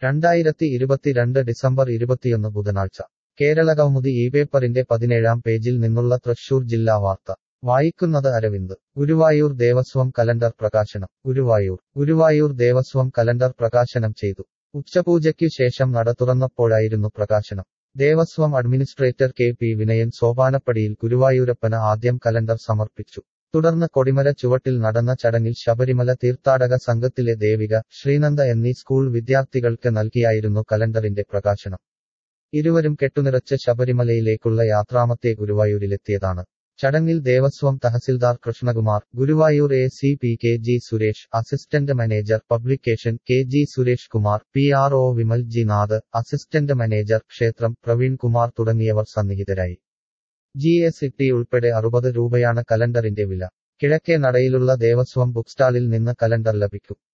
രണ്ടായിരത്തി ഇരുപത്തിരണ്ട് ഡിസംബർ ഇരുപത്തിയൊന്ന് ബുധനാഴ്ച കേരളകൗമുദി ഈ പേപ്പറിന്റെ പതിനേഴാം പേജിൽ നിന്നുള്ള തൃശൂർ ജില്ലാ വാർത്ത വായിക്കുന്നത് അരവിന്ദ് ഗുരുവായൂർ ദേവസ്വം കലണ്ടർ പ്രകാശനം ഗുരുവായൂർ ഗുരുവായൂർ ദേവസ്വം കലണ്ടർ പ്രകാശനം ചെയ്തു ഉച്ചപൂജയ്ക്കു ശേഷം നട തുറന്നപ്പോഴായിരുന്നു പ്രകാശനം Devaswom administrator K P Vinayan സോപാനപ്പടിയിൽ ഗുരുവായൂരപ്പന് ആദ്യം കലണ്ടർ സമർപ്പിച്ചു തുടർന്ന് കൊടിമര ചുവട്ടിൽ നടന്ന ചടങ്ങിൽ ശബരിമല തീർത്ഥാടക സംഘത്തിലെ ദേവിക ശ്രീനന്ദ എന്നീ സ്കൂൾ വിദ്യാർത്ഥികൾക്ക് നൽകിയായിരുന്നു കലണ്ടറിന്റെ പ്രകാശനം ഇരുവരും കെട്ടുനിറച്ച് ശബരിമലയിലേക്കുള്ള യാത്രാമത്തെ ഗുരുവായൂരിലെത്തിയതാണ് ചടങ്ങിൽ Devaswom tahsildar Krishnakumar Guruvayur A C P K G Suresh assistant manager publication K G Suresh Kumar P R O Vimal G Nath assistant manager ക്ഷേത്രം പ്രവീൺ കുമാർ തുടങ്ങിയവർ സന്നിഹിതരായി ജി എസ് ഇ ഉൾപ്പെടെ അറുപത് രൂപയാണ് കലണ്ടറിന്റെ വില കിഴക്കേ നടയിലുള്ള ദേവസ്വം ബുക്ക് സ്റ്റാളിൽ നിന്ന് കലണ്ടർ ലഭിക്കും